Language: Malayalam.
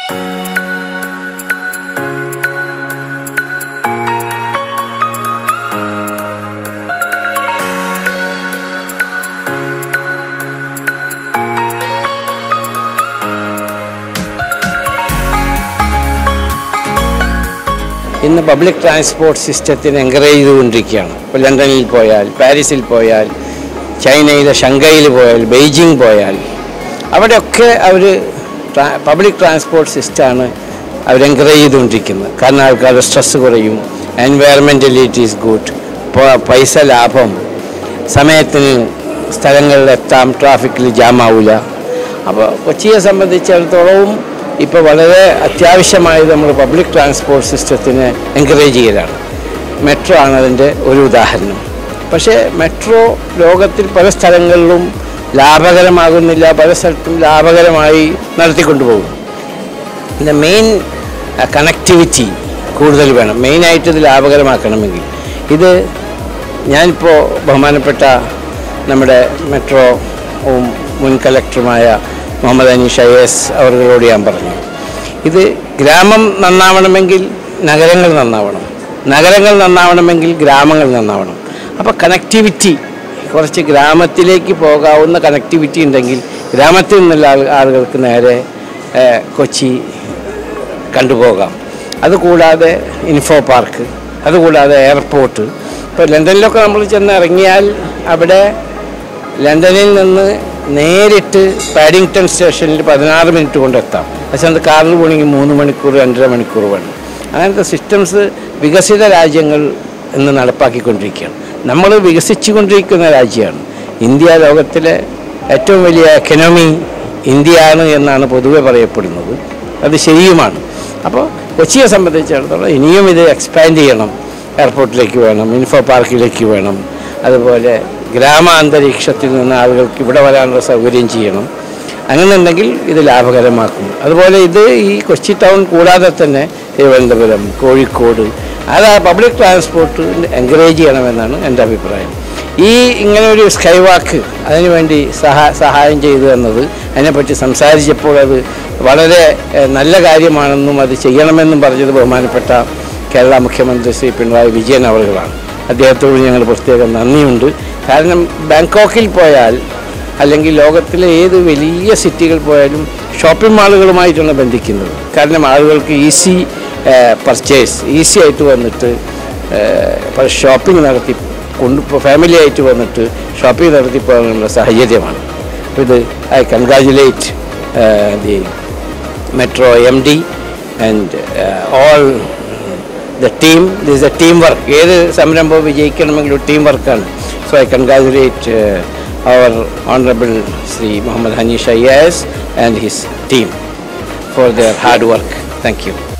ഇന്ന് പബ്ലിക് ട്രാൻസ്പോർട്ട് സിസ്റ്റത്തിന് എൻകറേജ് ചെയ്തുകൊണ്ടിരിക്കുകയാണ് ഇപ്പോൾ ലണ്ടനിൽ പോയാൽ പാരീസിൽ പോയാൽ ചൈനയിലെ ഷങ്കയിൽ പോയാൽ ബെയ്ജിങ് പോയാൽ അവിടെയൊക്കെ അവർ പബ്ലിക് ട്രാൻസ്പോർട്ട് സിസ്റ്റമാണ് അവർ എൻകറേജ് ചെയ്തുകൊണ്ടിരിക്കുന്നത് കാരണം ആൾക്കാരുടെ സ്ട്രെസ് കുറയും എൻവയറമെൻ്റലി ഇറ്റ് ഈസ് ഗുഡ് പൈസ ലാഭം സമയത്തിന് സ്ഥലങ്ങളിൽ എത്താം ട്രാഫിക്കിൽ ജാം ആവില്ല അപ്പോൾ കൊച്ചിയെ സംബന്ധിച്ചിടത്തോളവും ഇപ്പോൾ വളരെ അത്യാവശ്യമായത് നമ്മൾ പബ്ലിക് ട്രാൻസ്പോർട്ട് സിസ്റ്റത്തിനെ എൻകറേജ് ചെയ്യലാണ് മെട്രോ ആണ് അതിൻ്റെ ഒരു ഉദാഹരണം പക്ഷേ മെട്രോ ലോകത്തിൽ പല സ്ഥലങ്ങളിലും ലാഭകരമാകുന്നില്ല പല സ്ഥലത്തും ലാഭകരമായി നടത്തിക്കൊണ്ടുപോകും ഇതിൻ്റെ മെയിൻ കണക്ടിവിറ്റി കൂടുതൽ വേണം മെയിനായിട്ട് ഇത് ലാഭകരമാക്കണമെങ്കിൽ ഇത് ഞാനിപ്പോൾ ബഹുമാനപ്പെട്ട നമ്മുടെ മെട്രോ മുൻ കലക്ടറുമായ മുഹമ്മദ് അനീഷ് ഐ എസ് അവர்களോട് ഞാൻ പറഞ്ഞു ഇത് ഗ്രാമം നന്നാവണമെങ്കിൽ നഗരങ്ങൾ നന്നാവണം നഗരങ്ങൾ നന്നാവണമെങ്കിൽ ഗ്രാമങ്ങൾ നന്നാവണം അപ്പോൾ കണക്ടിവിറ്റി കുറച്ച് ഗ്രാമത്തിലേക്ക് പോകാവുന്ന കണക്ടിവിറ്റി ഉണ്ടെങ്കിൽ ഗ്രാമത്തിൽ നിന്നുള്ള ആൾ ആളുകൾക്ക് നേരെ ഏഹ്, കൊച്ചി കണ്ടുപോകാം അതുകൂടാതെ ഇൻഫോ പാർക്ക് അതുകൂടാതെ എയർപോർട്ട് ഇപ്പോൾ ലണ്ടനിലൊക്കെ നമ്മൾ ചെന്ന് ഇറങ്ങിയാൽ അവിടെ ലണ്ടനിൽ നിന്ന് നേരിട്ട് പാഡിങ്ടൺ സ്റ്റേഷനിൽ പതിനാറ് മിനിറ്റ് കൊണ്ട് എത്താം പക്ഷേ അത് കാറിൽ പോകണമെങ്കിൽ മൂന്ന് മണിക്കൂർ രണ്ടര മണിക്കൂർ വേണം അങ്ങനത്തെ സിസ്റ്റംസ് വികസിത രാജ്യങ്ങൾ ഇന്ന് നടപ്പാക്കിക്കൊണ്ടിരിക്കുകയാണ് നമ്മൾ വികസിച്ചുകൊണ്ടിരിക്കുന്ന രാജ്യമാണ് ഇന്ത്യ ലോകത്തിലെ ഏറ്റവും വലിയ എക്കണോമി ഇന്ത്യയാണ് എന്നാണ് പൊതുവെ പറയപ്പെടുന്നത് അത് ശരിയുമാണ് അപ്പോൾ കൊച്ചിയെ സംബന്ധിച്ചിടത്തോളം ഇനിയും ഇത് എക്സ്പാൻഡ് ചെയ്യണം എയർപോർട്ടിലേക്ക് വേണം ഇൻഫോ പാർക്കിലേക്ക് വേണം അതുപോലെ ഗ്രാമാന്തരീക്ഷത്തിൽ നിന്ന് ആളുകൾക്ക് ഇവിടെ വരാനുള്ള സൗകര്യം ചെയ്യണം അങ്ങനെയുണ്ടെങ്കിൽ ഇത് ലാഭകരമാക്കും അതുപോലെ ഇത് ഈ കൊച്ചി ടൗൺ കൂടാതെ തന്നെ തിരുവനന്തപുരം കോഴിക്കോട് അത് ആ പബ്ലിക് ട്രാൻസ്പോർട്ട് എൻകറേജ് ചെയ്യണമെന്നാണ് എൻ്റെ അഭിപ്രായം ഈ ഇങ്ങനെ ഒരു സ്കൈ വാക്ക് അതിനുവേണ്ടി സഹാ സഹായം ചെയ്തു എന്നത് അതിനെപ്പറ്റി സംസാരിച്ചപ്പോൾ അത് വളരെ ഏഹ്, നല്ല കാര്യമാണെന്നും അത് ചെയ്യണമെന്നും പറഞ്ഞത് ബഹുമാനപ്പെട്ട കേരള മുഖ്യമന്ത്രി ശ്രീ പിണറായി വിജയൻ അവറുകളാണ് അദ്ദേഹത്തോട് ഞങ്ങൾ പ്രത്യേകം നന്ദിയുണ്ട് കാരണം ബാങ്കോക്കിൽ പോയാൽ അല്ലെങ്കിൽ ലോകത്തിലെ ഏത് വലിയ സിറ്റികൾ പോയാലും ഷോപ്പിംഗ് മാളുകളുമായിട്ടാണ് ബന്ധിക്കുന്നത് കാരണം ആളുകൾക്ക് ഈസി പർച്ചേസ് ഈസി ആയിട്ട് വന്നിട്ട് ഷോപ്പിംഗ് നടത്തി കൊണ്ട് ഫാമിലി ആയിട്ട് വന്നിട്ട് ഷോപ്പിംഗ് നടത്തി പോകാനുള്ള സാഹചര്യമാണ് അപ്പോൾ ഇത് I congratulate the metro M D and all the team this a team work ഏത് സംരംഭവും വിജയിക്കണമെങ്കിലും ടീം വർക്കാണ് സോ ഐ കൺഗ്രാജുലേറ്റ് അവർ honourable Shri Muhammad Hanish I S and his team for their hard work thank U